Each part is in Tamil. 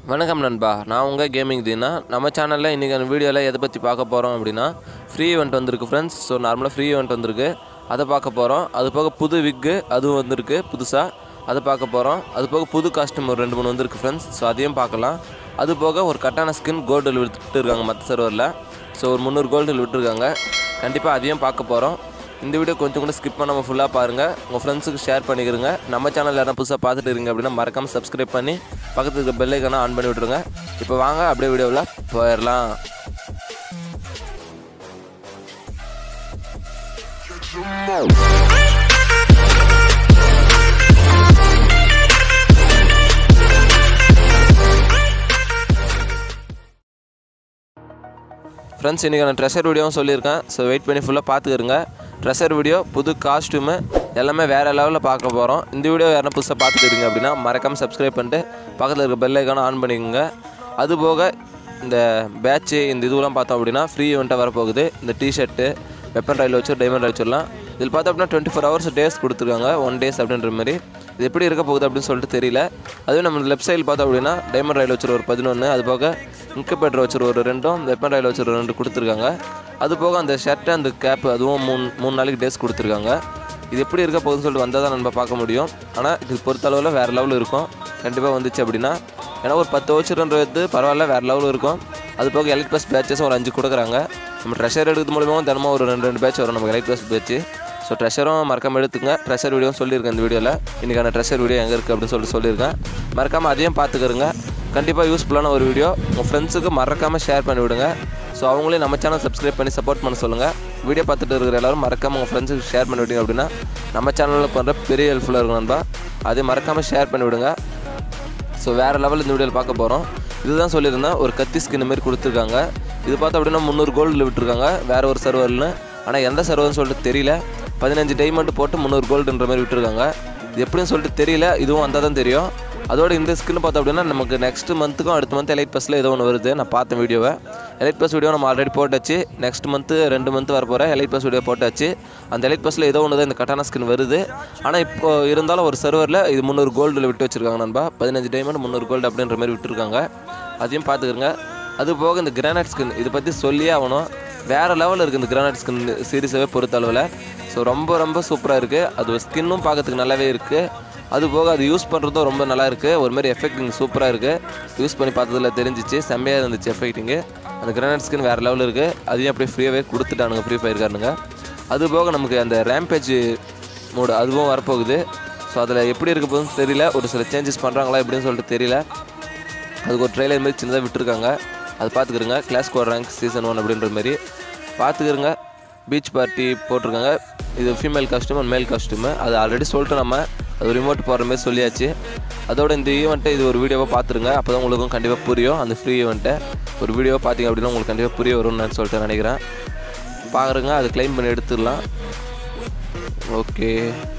வணக்கம் நண்பா நான் உங்கள் கேமிங் தீனா நம்ம சேனலில் இன்றைக்கி அந்த வீடியோவில் எதை பற்றி பார்க்க போகிறோம் அப்படின்னா ஃப்ரீ ஈவெண்ட் வந்திருக்கு ஃப்ரெண்ட்ஸ் ஸோ நார்மலாக ஃப்ரீ ஈவெண்ட் வந்திருக்கு அதை பார்க்க போகிறோம் அது போக புது விக்கு அதுவும் வந்திருக்கு புதுசாக அதை பார்க்க போகிறோம் அது போக புது காஸ்டியூம் ஒரு ரெண்டு மூணு வந்திருக்கு ஃப்ரெண்ட்ஸ் ஸோ அதையும் பார்க்கலாம் அது போக ஒரு கட்டான ஸ்கின் கோல்டில் விட்டுட்டு இருக்காங்க மற்ற சர்வரில் ஸோ ஒரு முந்நூறு கோல்டில் விட்டுருக்காங்க கண்டிப்பாக அதையும் பார்க்க போகிறோம் இந்த வீடியோ கொஞ்சம் கூட ஸ்கிப் பண்ணாமல் ஃபுல்லாக பாருங்கள் உங்கள் ஃப்ரெண்ட்ஸுக்கு ஷேர் பண்ணிக்கிறங்க நம்ம சேனல் யாரும் புதுசாக பார்த்துட்டு இருக்கீங்க அப்படின்னா மறக்காமல் சப்ஸ்கிரைப் பண்ணி பக்கத்துக்கு இருக்க பெல் ஐக்கான ஆன் பண்ணி விட்ருங்க இப்போ வாங்க அப்படியே வீடியோவில் போயிடலாம் ஃப்ரெண்ட்ஸ் இன்றைக்கி நான் ட்ரெஷர் வீடியோவும் சொல்லியிருக்கேன் ஸோ வெயிட் பண்ணி ஃபுல்லாக பார்த்துக்கிறங்க ட்ரெஷர் வீடியோ புது காஸ்ட்யூமு எல்லாமே வேறு லெவலில் பார்க்க போகிறோம் இந்த வீடியோ யாரும் புதுசாக பார்த்துட்டு இருக்கீங்க அப்படின்னா மறக்காமல் சப்ஸ்கிரைப் பண்ணிட்டு பக்கத்தில் இருக்க பெல் ஐக்கான ஆன் பண்ணிக்கோங்க அது போக இந்த பேட்ச்சு இந்த இதுவெல்லாம் பார்த்தோம் அப்படின்னா ஃப்ரீ ஈவெண்ட்டாக வரப்போகுது இந்த டிஷர்ட்டு வெப்பன் ரயில் வச்சு டைமண்ட் ரயில் வச்சிடலாம் இதில் பார்த்தோம் அப்படின்னா டுவெண்ட்டி ஃபோர் ஹவர்ஸ் டேஸ் கொடுத்துருக்காங்க ஒன் டேஸ் அப்படின்ற மாதிரி இது எப்படி இருக்க போகுது அப்படின்னு சொல்லிட்டு தெரியல அதுவும் நம்ம லெஃப்ட் சைடில் பார்த்தோம் அப்படின்னா டைமண்ட் ரயில் வச்சுரு ஒரு பதினொன்று அது போக இன்குபேட்டர் வச்சுரு ஒரு ரெண்டும் வெப்பன் ரயில் வச்சுரு ரெண்டு கொடுத்துருக்காங்க அது போக அந்த ஷர்ட்டு அந்த கேப் அதுவும் மூணு மூணு நாளைக்கு டேஸ் கொடுத்துருக்காங்க இது எப்படி இருக்க போகுதுன்னு சொல்லிட்டு வந்தால் தான் நம்ம பார்க்க முடியும் ஆனால் இது பொறுத்தளவில் வேறு லெவலில் இருக்கும் கண்டிப்பாக வந்துச்சு அப்படின்னா ஏன்னா ஒரு பத்து வச்சுருன்றது பரவாயில்ல வேறு லெவலில் இருக்கும் அது போக எலைட் ப்ளஸ் பேச்சஸும் ஒரு அஞ்சு கொடுக்குறாங்க நம்ம ட்ரெஷர் எடுக்கிறது மூலியமாக தினமும் ஒரு ரெண்டு ரெண்டு பேட்ச் வரும் நமக்கு எலைட் ப்ளஸ் பேட்ச் ஸோ ட்ரெஷரும் மறக்காமல் எடுத்துங்க ட்ரெஷர் வீடியோவும் சொல்லியிருக்கேன் இந்த வீடியோவில் இன்றைக்கான ட்ரெஷர் வீடியோ எங்கே இருக்குது அப்படின்னு சொல்லிட்டு சொல்லியிருக்கேன் மறக்காமல் அதையும் பார்த்துக்கிறங்க கண்டிப்பாக யூஸ்ஃபுல்லான ஒரு வீடியோ உங்கள் ஃப்ரெண்ட்ஸுக்கு மறக்காமல் ஷேர் பண்ணி விடுங்க ஸோ அவங்களே நம்ம சேனல் சப்ஸ்கிரைப் பண்ணி சப்போர்ட் பண்ண சொல்லுங்கள் வீடியோ பார்த்துட்டு இருக்கிற எல்லாரும் மறக்காமல் உங்கள் ஃப்ரெண்ட்ஸுக்கு ஷேர் பண்ணி விட்டீங்க அப்படின்னா நம்ம சேனலில் பண்ணுற பெரிய ஹெல்ப்ஃபுல்லாக இருக்கும் நண்பா அதே மறக்காமல் ஷேர் பண்ணி விடுங்க ஸோ வேறு லெவல் இந்த வீடியோவில் பார்க்க போகிறோம் இதுதான் சொல்லியிருந்தேன் ஒரு கத்தி ஸ்கின் மாதிரி கொடுத்துருக்காங்க இது பார்த்தோம் அப்படின்னா முந்நூறு கோல்டில் விட்டுருக்காங்க வேறு ஒரு சர்வர்னு ஆனால் எந்த சர்வர்னு சொல்லிட்டு தெரியல பதினஞ்சு டைமண்ட் போட்டு முந்நூறு கோல்டுன்ற மாதிரி விட்டுருக்காங்க இது எப்படின்னு சொல்லிட்டு தெரியல இதுவும் வந்தால் தான் தெரியும் அதோட இந்த ஸ்கின் பார்த்தோம் அப்படின்னா நமக்கு நெக்ஸ்ட் மந்த்துக்கும் அடுத்த மந்த் எலைட் பஸ்ஸில் ஏதோ ஒன்று வருது நான் பார்த்தேன் வீடியோவை எலைட் பஸ் வீடியோ நம்ம ஆல்ரெடி போட்டாச்சு நெக்ஸ்ட் மந்த்து ரெண்டு மந்த் வரப்போகிற எலைட் பஸ் வீடியோ போட்டாச்சு அந்த எலைட் பஸ்ஸில் ஏதோ ஒன்று தான் இந்த கட்டான ஸ்கின் வருது ஆனால் இப்போ இருந்தாலும் ஒரு சர்வரில் இது முந்நூறு கோல்டில் விட்டு வச்சுருக்காங்க நண்பா பதினஞ்சு டைமண்ட் முந்நூறு கோல்டு அப்படின்ற மாதிரி விட்டுருக்காங்க அதையும் பார்த்துக்கிறங்க அது போக இந்த கிரானைட் ஸ்கின் இதை பற்றி சொல்லியே ஆகணும் வேறு லெவலில் இருக்குது இந்த கிரானைட் ஸ்கின் சீரிஸாகவே பொறுத்த அளவில் ஸோ ரொம்ப ரொம்ப சூப்பராக இருக்குது அது ஸ்கின்னும் பார்க்கறதுக்கு நல்லாவே இருக்குது அது போக அது யூஸ் பண்ணுறதும் ரொம்ப நல்லா இருக்குது ஒரு மாதிரி எஃபெக்டிங் சூப்பராக இருக்குது யூஸ் பண்ணி பார்த்ததில் தெரிஞ்சிச்சு செம்மையாக இருந்துச்சு எஃபெக்டிங்கு அந்த கிரானைட் ஸ்கின் வேறு லெவலில் இருக்குது அதையும் அப்படியே ஃப்ரீயாகவே கொடுத்துட்டானுங்க ஃப்ரீ ஃபயர் காரனுங்க அது போக நமக்கு அந்த ரேம்பேஜ் மோடு அதுவும் வரப்போகுது ஸோ அதில் எப்படி இருக்க போகுதுன்னு தெரியல ஒரு சில சேஞ்சஸ் பண்ணுறாங்களா எப்படின்னு சொல்லிட்டு தெரியல அதுக்கு ஒரு ட்ரெய்லர் மாதிரி சின்னதாக விட்டுருக்காங்க அது பார்த்துக்கிறங்க class code rank season one அப்படின்ற மாதிரி பார்த்துக்கிறங்க பீச் பார்ட்டி போட்டிருக்காங்க இது female costume and male costume அது ஆல்ரெடி சொல்லிட்டு நம்ம அது ரிமோட் போடுற மாதிரி சொல்லியாச்சு அதோட இந்த ஈவெண்ட்டை இது ஒரு வீடியோவாக பார்த்துருங்க அப்போ தான் உங்களுக்கும் கண்டிப்பாக புரியும் அந்த ஃப்ரீ ஈவெண்ட்டை ஒரு வீடியோவாக பார்த்தீங்க அப்படின்னா உங்களுக்கு கண்டிப்பாக புரிய வரும்னு நான் சொல்லிட்டு நினைக்கிறேன் பார்க்குறேங்க அது க்ளைம் பண்ணி எடுத்துடலாம் ஓகே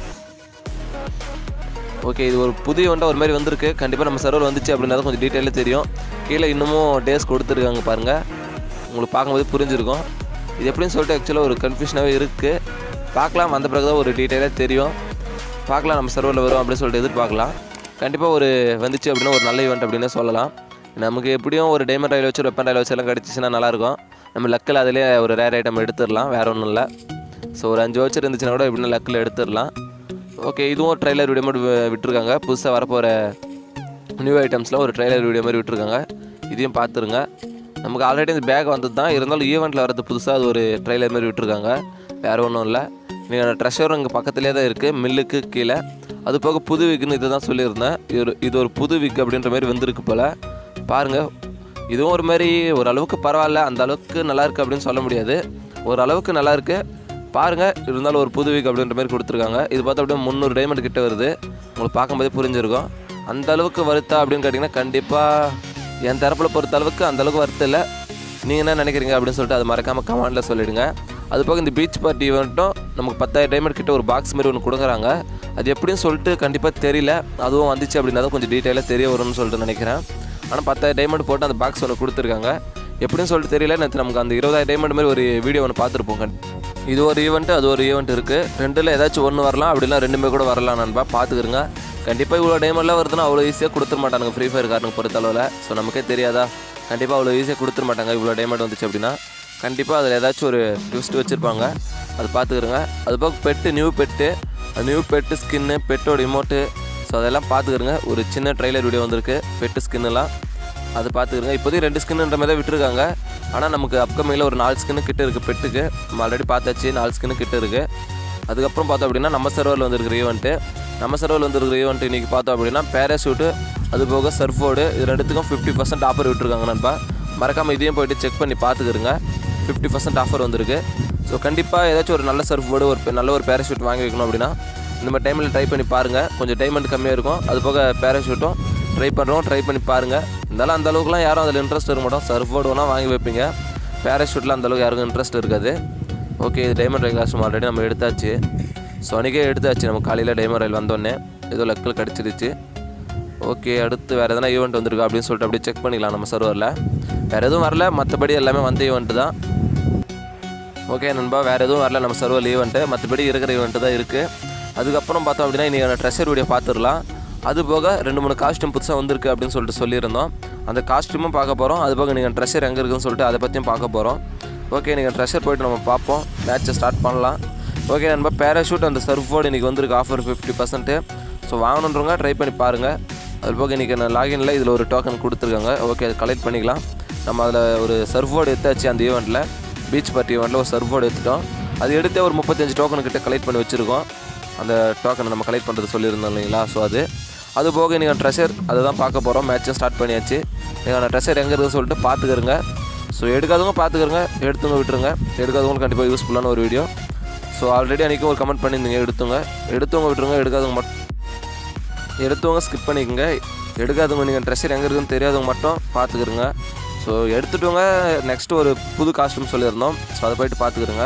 ஓகே இது ஒரு புது ஈவெண்ட்டாக ஒரு மாதிரி வந்திருக்கு கண்டிப்பாக நம்ம சர்வர் வந்துச்சு அப்படின்னா தான் கொஞ்சம் டீட்டெயிலாக தெரியும் கீழே இன்னமும் டேஸ் கொடுத்துருக்காங்க பாருங்கள் உங்களுக்கு பார்க்கும்போது புரிஞ்சிருக்கும் இது எப்படின்னு சொல்லிட்டு ஆக்சுவலாக ஒரு கன்ஃபியூஷனாகவே இருக்குது பார்க்கலாம் வந்த பிறகு தான் ஒரு டீட்டெயிலாக தெரியும் பார்க்கலாம் நம்ம சர்வரில் வரும் அப்படின்னு சொல்லிட்டு எதிர்பார்க்கலாம் கண்டிப்பாக ஒரு வந்துச்சு அப்படின்னா ஒரு நல்ல ஈவெண்ட் அப்படின்னு சொல்லலாம் நமக்கு எப்படியும் ஒரு டைமண்ட் ரயில் வச்சு வெப்பன் ரயில் வச்சு எல்லாம் கிடச்சிச்சின்னா நல்லாயிருக்கும் நம்ம லக்கில் அதிலே ஒரு ரேர் ஐட்டம் எடுத்துடலாம் வேறு ஒன்றும் இல்லை ஸோ ஒரு அஞ்சு வச்சு இருந்துச்சுன்னா கூட எப்படின்னா லக்கில் எடுத்துடலாம் ஓகே இதுவும் ட்ரைலர் வீடியோ மட்டும் வி- விட்டுருக்காங்க புதுசாக வரப்போகிற நியூ ஐட்டம்ஸில் ஒரு ட்ரைலர் வீடியோ மாதிரி விட்டுருக்காங்க இதையும் பார்த்துருங்க நமக்கு ஆல்ரெடி இந்த பேக் வந்தது தான் இருந்தாலும் ஈவெண்ட்டில் வரது புதுசாக அது ஒரு ட்ரைலர் மாதிரி விட்டுருக்காங்க வேறு ஒன்றும் இல்லை நீங்கள் ட்ரெஷரும் இங்கே பக்கத்துலேயே தான் இருக்குது மில்லுக்கு கீழே அது போக புது விக்குன்னு இதை தான் சொல்லியிருந்தேன் இது ஒரு இது ஒரு புது விக் அப்படின்ற மாதிரி வந்திருக்கு போல் பாருங்கள் இதுவும் ஒரு மாதிரி ஓரளவுக்கு பரவாயில்ல அந்த அளவுக்கு நல்லா இருக்குது அப்படின்னு சொல்ல முடியாது ஓரளவுக்கு நல்லா இருக்குது பாருங்கள் இருந்தாலும் ஒரு புது வீக் அப்படின்ற மாதிரி கொடுத்துருக்காங்க இது பார்த்தா அப்படியே முந்நூறு டைமண்ட் கிட்ட வருது உங்களுக்கு பார்க்கும்போதே புரிஞ்சிருக்கும் அந்த அளவுக்கு வருத்தா அப்படின்னு கேட்டிங்கன்னா கண்டிப்பாக என் தரப்பில் பொறுத்த அளவுக்கு அந்த அளவுக்கு வருத்தம் இல்லை நீங்கள் என்ன நினைக்கிறீங்க அப்படின்னு சொல்லிட்டு அது மறக்காமல் கமெண்டில் சொல்லிடுங்க அது போக இந்த பீச் பார்ட்டி ஈவெண்ட்டும் நமக்கு பத்தாயிரம் டைமண்ட் கிட்ட ஒரு பாக்ஸ் மாதிரி ஒன்று கொடுக்குறாங்க அது எப்படின்னு சொல்லிட்டு கண்டிப்பாக தெரியல அதுவும் வந்துச்சு அப்படின்னா தான் கொஞ்சம் டீட்டெயிலாக தெரிய வரும்னு சொல்லிட்டு நினைக்கிறேன் ஆனால் பத்தாயிரம் டைமண்ட் போட்டு அந்த பாக்ஸ் ஒன்று கொடுத்துருக்காங்க எப்படின்னு சொல்லிட்டு தெரியல நேற்று நமக்கு அந்த இருபதாயிரம் டைமண்ட் மாதிரி ஒரு வீடியோ ஒன்று பார்த்துருப்போம் கண் இது ஒரு ஈவெண்ட்டு அது ஒரு ஈவெண்ட் இருக்குது ரெண்டில் ஏதாச்சும் ஒன்று வரலாம் அப்படிலாம் ரெண்டுமே கூட வரலாம் நண்பா பார்த்துக்கிறங்க கண்டிப்பாக இவ்வளோ டைமண்ட்லாம் வருதுன்னா அவ்வளோ ஈஸியாக கொடுத்துட மாட்டானுங்க ஃப்ரீ ஃபயர் காரனுக்கு பொறுத்தளவில் ஸோ நமக்கே தெரியாதா கண்டிப்பாக அவ்வளோ ஈஸியாக கொடுத்துட மாட்டாங்க இவ்வளோ டைமண்ட் வந்துச்சு அப்படின்னா கண்டிப்பாக அதில் ஏதாச்சும் ஒரு ட்விஸ்ட் வச்சுருப்பாங்க அது பார்த்துக்கிறங்க அது போக pet new pet new pet skin பெட்டோட இமோட்டு ஸோ அதெல்லாம் பார்த்துக்கிறங்க ஒரு சின்ன ட்ரைலர் வீடியோ வந்திருக்கு பெட்டு ஸ்கின்னுலாம் அது பார்த்துக்கிறங்க இப்போதைக்கு ரெண்டு ஸ்கின்னுன்ற மாதிரி தான் விட்டுருக்காங்க ஆனால் நமக்கு அப்கமிங்கில் ஒரு நாலு ஸ்கின்னு கிட்ட இருக்குது பெட்டுக்கு நம்ம ஆல்ரெடி பார்த்தாச்சு நாலு ஸ்கின்னு கிட்ட இருக்குது அதுக்கப்புறம் பார்த்தோம் அப்படின்னா நம்ம சர்வரில் வந்துருக்கிற ஈவெண்ட்டு நம்ம சர்வரில் வந்துருக்கிற ஈவெண்ட் இன்றைக்கி பார்த்தோம் அப்படின்னா பேராஷூட்டு அது போக சர்ஃபோர்டு இது ரெண்டுத்துக்கும் ஃபிஃப்டி பர்சன்ட் ஆஃபர் விட்டுருக்காங்க நண்பா மறக்காமல் இதையும் போயிட்டு செக் பண்ணி பார்த்துக்கிறங்க ஃபிஃப்டி பர்சன்ட் ஆஃபர் வந்திருக்கு ஸோ கண்டிப்பாக ஏதாச்சும் ஒரு நல்ல சர்ஃப் போர்டு ஒரு பெ- நல்ல ஒரு பேராஷூட் வாங்கி வைக்கணும் அப்படின்னா இந்த மாதிரி டைமில் ட்ரை பண்ணி பாருங்கள் கொஞ்சம் டைமண்ட் கம்மியாக இருக்கும் அது போக பேராஷூட்டும் ட்ரை பண்ணுறோம் ட்ரை பண்ணி பாருங்கள் இருந்தாலும் அந்த அளவுக்குலாம் யாரும் அதில் இன்ட்ரெஸ்ட் இருக்க மாட்டோம் சர்ஃப் போர்டு வேணால் வாங்கி வைப்பீங்க பேராஷூட்டில் அந்த அளவுக்கு யாருக்கும் இன்ட்ரெஸ்ட் இருக்காது ஓகே இது டைமண்ட் ரயில் காஸ்ட்யூம் ஆல்ரெடி நம்ம எடுத்தாச்சு ஸோ அன்றைக்கே எடுத்தாச்சு நம்ம காலையில் டைமண்ட் ரயில் வந்தோடனே ஏதோ லக்கில் கிடச்சிருச்சு ஓகே அடுத்து வேறு எதனா ஈவெண்ட் வந்திருக்கா அப்படின்னு சொல்லிட்டு அப்படியே செக் பண்ணிக்கலாம் நம்ம சர்வரில் வேறு எதுவும் வரல மற்றபடி எல்லாமே வந்த ஈவெண்ட்டு தான் ஓகே நண்பா வேறு எதுவும் வரல நம்ம சர்வர் ஈவெண்ட்டு மற்றபடி இருக்கிற ஈவெண்ட்டு தான் இருக்குது அதுக்கப்புறம் பார்த்தோம் அப்படின்னா இன்றைக்கி ட்ரெஷர் வீடியோ பார்த்துடலாம் அது போக ரெண்டு மூணு காஸ்ட்யூம் புதுசாக வந்திருக்கு அப்படின்னு சொல்லிட்டு சொல்லியிருந்தோம் அந்த காஸ்ட்யூமும் பார்க்க போகிறோம் அது போக நீங்கள் ட்ரெஷர் எங்கே இருக்குன்னு சொல்லிட்டு அதை பற்றியும் பார்க்க போகிறோம் ஓகே நீங்கள் ட்ரெஷர் போயிட்டு நம்ம பார்ப்போம் மேட்ச்சை ஸ்டார்ட் பண்ணலாம் ஓகே நண்பா பேராஷூட் அந்த சர்ஃப் போர்டு இன்றைக்கி வந்திருக்கு ஆஃபர் ஃபிஃப்டி பர்சன்ட்டு ஸோ வாங்கணுன்றவங்க ட்ரை பண்ணி பாருங்கள் அது போக இன்றைக்கி நான் லாகின்ல இதில் ஒரு டோக்கன் கொடுத்துருக்காங்க ஓகே அதை கலெக்ட் பண்ணிக்கலாம் நம்ம அதில் ஒரு சர்ஃப் போர்டு எடுத்தாச்சு அந்த ஈவெண்ட்டில் பீச் பார்ட்டி ஈவெண்ட்டில் ஒரு சர்ஃப் போர்டு எடுத்துட்டோம் அது எடுத்தே ஒரு முப்பத்தஞ்சு டோக்கன் கிட்ட கலெக்ட் பண்ணி வச்சுருக்கோம் அந்த டோக்கனை நம்ம கலெக்ட் பண்ணுறது சொல்லியிருந்தோம் இல்லைங்களா ஸோ அது அது போக நீங்கள் ட்ரெஷர் அதை தான் பார்க்க போகிறோம் மேட்சும் ஸ்டார்ட் பண்ணியாச்சு நீங்கள் ட்ரெஷர் எங்கே இருக்குன்னு சொல்லிட்டு பார்த்துக்கிறங்க ஸோ எடுக்காதவங்க பார்த்துக்கிறங்க எடுத்தவங்க விட்டுருங்க எடுக்காதவங்க கண்டிப்பாக யூஸ்ஃபுல்லான ஒரு வீடியோ ஸோ ஆல்ரெடி அன்றைக்கும் ஒரு கமெண்ட் பண்ணியிருந்தீங்க எடுத்தவங்க எடுத்தவங்க விட்டுருங்க எடுக்காதவங்க மட்டும் எடுத்தவங்க ஸ்கிப் பண்ணிக்கோங்க எடுக்காதவங்க நீங்கள் ட்ரெஸ்ஸர் எங்கே இருக்குன்னு தெரியாதவங்க மட்டும் பார்த்துக்கிறங்க ஸோ எடுத்துட்டவங்க நெக்ஸ்ட் ஒரு புது காஸ்ட்யூம் சொல்லியிருந்தோம் ஸோ அதை போயிட்டு பார்த்துக்கிறங்க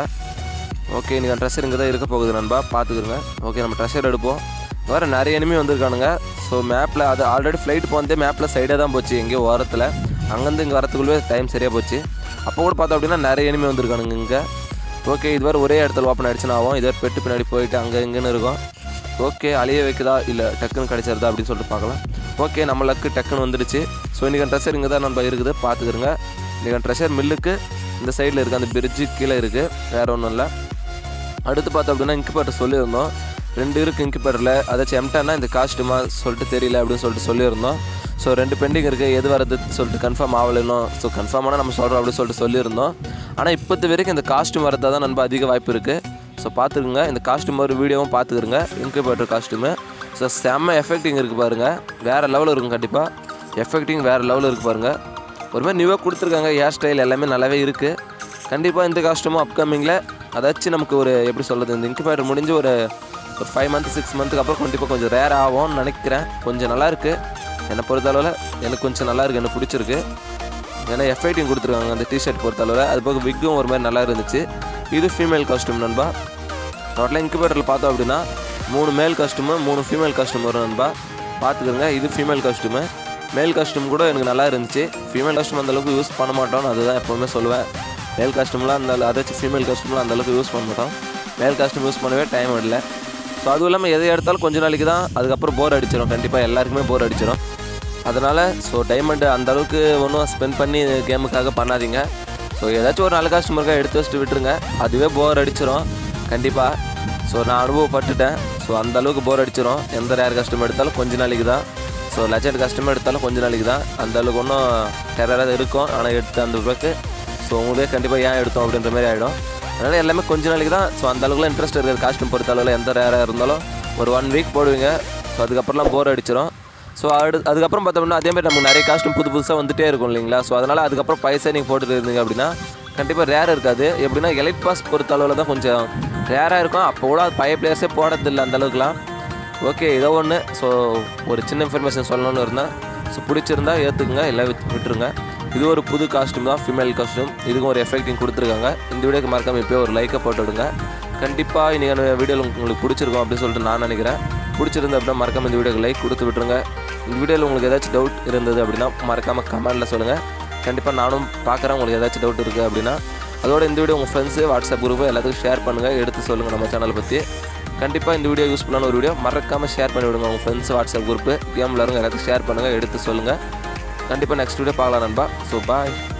ஓகே நீங்கள் ட்ரெஸ்ஸர் இங்கே தான் இருக்க போகுது நண்பா பார்த்துக்கிறங்க ஓகே நம்ம ட்ரெஸ்ஸர் எடுப்போம் வேறு நிறைய எனிமி வந்திருக்கானுங்க ஸோ மேப்பில் அது ஆல்ரெடி ஃப்ளைட் போனதே மேப்பில் சைடே தான் போச்சு எங்கேயோ ஓரத்தில் அங்கேருந்து இங்கே வரத்துக்குள்ளே டைம் சரியாக போச்சு அப்போ கூட பார்த்தோம் அப்படின்னா நிறைய எனிமி வந்திருக்கானுங்க இங்கே ஓகே இது வேறு ஒரே இடத்துல ஓப்பன் ஆகிடுச்சுன்னா ஆகும் இது வேறு பெட்டு பின்னாடி போயிட்டு அங்கே இங்கேன்னு இருக்கும் ஓகே அழிய வைக்குதா இல்லை டக்குன்னு கிடச்சிருதா அப்படின்னு சொல்லிட்டு பார்க்கலாம் ஓகே நம்ம லக்கு டக்குன்னு வந்துடுச்சு ஸோ இன்றைக்கி ட்ரெஷர் இங்கே தான் நம்ம இருக்குது பார்த்துக்கிறங்க இன்றைக்கி ட்ரெஷர் மில்லுக்கு இந்த சைடில் இருக்குது அந்த பிரிட்ஜு கீழே இருக்குது வேறு ஒன்றும் இல்லை அடுத்து பார்த்தோம் அப்படின்னா இன்குபேட்டர் சொல்லியிருந்தோம் ரெண்டு இருக்குது இன்குபேட்டரில் அதாச்சும் எம்டானா இந்த காஸ்ட்டுமா சொல்லிட்டு தெரியல அப்படின்னு சொல்லிட்டு சொல்லியிருந்தோம் ஸோ ரெண்டு பெண்டிங் இருக்குது எது வரது சொல்லிட்டு கன்ஃபார்ம் ஆகலைனும் ஸோ கன்ஃபார்மான நம்ம சொல்கிறோம் அப்படின்னு சொல்லிட்டு சொல்லியிருந்தோம் ஆனால் இப்போத்து வரைக்கும் இந்த காஸ்ட்யூம் வரதா தான் நம்ம அதிக வாய்ப்பு இருக்குது ஸோ பார்த்துக்குங்க இந்த காஸ்ட்யூம் ஒரு வீடியோவும் பார்த்துக்கிறங்க இன்குபேட்டர் காஸ்ட்யூமு ஸோ செம்ம எஃபெக்டிங் இருக்குது பாருங்கள் வேறு லெவலில் இருக்கும் கண்டிப்பாக எஃபெக்டிங் வேறு லெவலில் இருக்குது பாருங்கள் ஒரு மாதிரி நியூவாக கொடுத்துருக்காங்க ஹேர் ஸ்டைல் எல்லாமே நல்லாவே இருக்குது கண்டிப்பாக இந்த காஸ்ட்யூமும் அப்கமிங்கில் அதாச்சும் நமக்கு ஒரு எப்படி சொல்கிறது இந்த இன்குபேட்டர் முடிஞ்சு ஒரு ஒரு ஃபைவ் மந்த் சிக்ஸ் மந்த்துக்கு அப்புறம் கண்டிப்பாக கொஞ்சம் ரேர் ஆகும்னு நினைக்கிறேன் கொஞ்சம் நல்லா இருக்குது என்னை பொறுத்தளவில் எனக்கு கொஞ்சம் நல்லா இருக்குது எனக்கு பிடிச்சிருக்கு ஏன்னா எஃப்ஐடியும் கொடுத்துருக்காங்க அந்த டிஷர்ட் பொறுத்தளவில் அது போக விக்கும் ஒரு மாதிரி நல்லா இருந்துச்சு இது ஃபீமேல் காஸ்ட்யூம் நண்பா டோட்டலாக இன்குபேட்டரில் பார்த்தோம் அப்படின்னா மூணு மேல் காஸ்ட்யூமு மூணு ஃபீமேல் காஸ்ட்யூம் வரும் நண்பா பார்த்துக்கோங்க இது ஃபீமேல் காஸ்ட்யூமு மேல் காஸ்ட்யூம் கூட எனக்கு நல்லா இருந்துச்சு ஃபீமேல் காஸ்ட்யூம் அந்த அளவுக்கு யூஸ் பண்ண மாட்டோம்னு அதுதான் எப்போவுமே சொல்லுவேன் மேல் காஸ்ட்யூம்லாம் அந்த அதாச்சும் ஃபீமேல் காஸ்ட்யூம்லாம் அந்த அளவுக்கு யூஸ் பண்ண மாட்டோம் மேல் காஸ்ட்யூம் யூஸ் பண்ணவே டைம் இல்லை ஸோ அதுவும் இல்லாமல் எதை எடுத்தாலும் கொஞ்ச நாளைக்கு தான் அதுக்கப்புறம் போர் அடிச்சிடும் கண்டிப்பாக எல்லாருக்குமே போர் அடிச்சிடும் அதனால் ஸோ டைமண்ட் அந்த அளவுக்கு ஒன்றும் ஸ்பெண்ட் பண்ணி கேமுக்காக பண்ணாதீங்க ஸோ ஏதாச்சும் ஒரு நல்ல கஸ்டமருக்காக எடுத்து வச்சுட்டு விட்டுருங்க அதுவே போர் அடிச்சிடும் கண்டிப்பாக ஸோ நான் அனுபவப்பட்டுட்டேன் ஸோ அந்த அளவுக்கு போர் அடிச்சிடும் எந்த ரேர் கஸ்டமர் எடுத்தாலும் கொஞ்ச நாளைக்கு தான் ஸோ லெஜண்ட் கஸ்டமர் எடுத்தாலும் கொஞ்ச நாளைக்கு தான் அந்த அளவுக்கு ஒன்றும் டெரராக இருக்கும் ஆனால் எடுத்து அந்த ரூபாய்க்கு ஸோ உங்களுக்கே கண்டிப்பாக ஏன் எடுத்தோம் அப்படின்ற மாதிரி ஆகிடும் அதனால் எல்லாமே கொஞ்ச நாளைக்கு தான் ஸோ அந்த அளவுக்குலாம் இன்ட்ரெஸ்ட் இருக்கிற காஸ்ட்யூம் பொறுத்த அளவில் எந்த ரேராக இருந்தாலும் ஒரு ஒன் வீக் போடுவீங்க ஸோ அதுக்கப்புறம்லாம் போர் அடிச்சிடும் ஸோ அடு அதுக்கப்புறம் பார்த்தோம்னா அதே மாதிரி நமக்கு நிறைய காஸ்ட்யூம் புது புதுசாக வந்துட்டே இருக்கும் இல்லைங்களா ஸோ அதனால் அதுக்கப்புறம் பைசா நீங்கள் போட்டுட்டு இருந்தீங்க அப்படின்னா கண்டிப்பாக ரேர் இருக்காது எப்படின்னா எலைட் பாஸ் பொறுத்த அளவில் தான் கொஞ்சம் ரேராக இருக்கும் அப்போ கூட அது பழைய பிளேயர்ஸே போடுறதில்லை அந்த அளவுக்குலாம் ஓகே ஏதோ ஒன்று ஸோ ஒரு சின்ன இன்ஃபர்மேஷன் சொல்லணும்னு இருந்தேன் ஸோ பிடிச்சிருந்தா ஏற்றுக்குங்க எல்லாம் வித் விட்டுருங்க இது ஒரு புது காஸ்ட்யூம் தான் ஃபீமேல் காஸ்ட்யூம் இதுக்கும் ஒரு எஃபெக்டிங் கொடுத்துருக்காங்க இந்த வீடியோக்கு மறக்காம இப்போயே ஒரு லைக்கை போட்டு விடுங்க கண்டிப்பாக இன்றைக்கான வீடியோவில் உங்களுக்கு பிடிச்சிருக்கும் அப்படின்னு சொல்லிட்டு நான் நினைக்கிறேன் பிடிச்சிருந்து அப்படின்னா மறக்காம இந்த வீடியோக்கு லைக் கொடுத்து விட்டுருங்க இந்த வீடியோவில் உங்களுக்கு ஏதாச்சும் டவுட் இருந்தது அப்படின்னா மறக்காமல் கமெண்ட்டில் சொல்லுங்கள் கண்டிப்பாக நானும் பார்க்குறேன் உங்களுக்கு ஏதாச்சும் டவுட் இருக்குது அப்படின்னா அதோட இந்த வீடியோ உங்கள் ஃப்ரெண்ட்ஸு வாட்ஸ்அப் குரூப்பு எல்லாத்துக்கும் ஷேர் பண்ணுங்கள் எடுத்து சொல்லுங்கள் நம்ம சேனலை பற்றி கண்டிப்பாக இந்த வீடியோ யூஸ்ஃபுல்லான ஒரு வீடியோ மறக்காமல் ஷேர் பண்ணி விடுங்க உங்கள் ஃப்ரெண்ட்ஸ் வாட்ஸ்அப் குரூப்பு கேம் விளாடுங்க எல்லாத்துக்கும் ஷேர் பண்ணுங்கள் எடுத்து சொல்லுங்கள் கண்டிப்பாக நெக்ஸ்ட் வீடியோ பார்க்கலாம் நண்பா ஸோ பாய்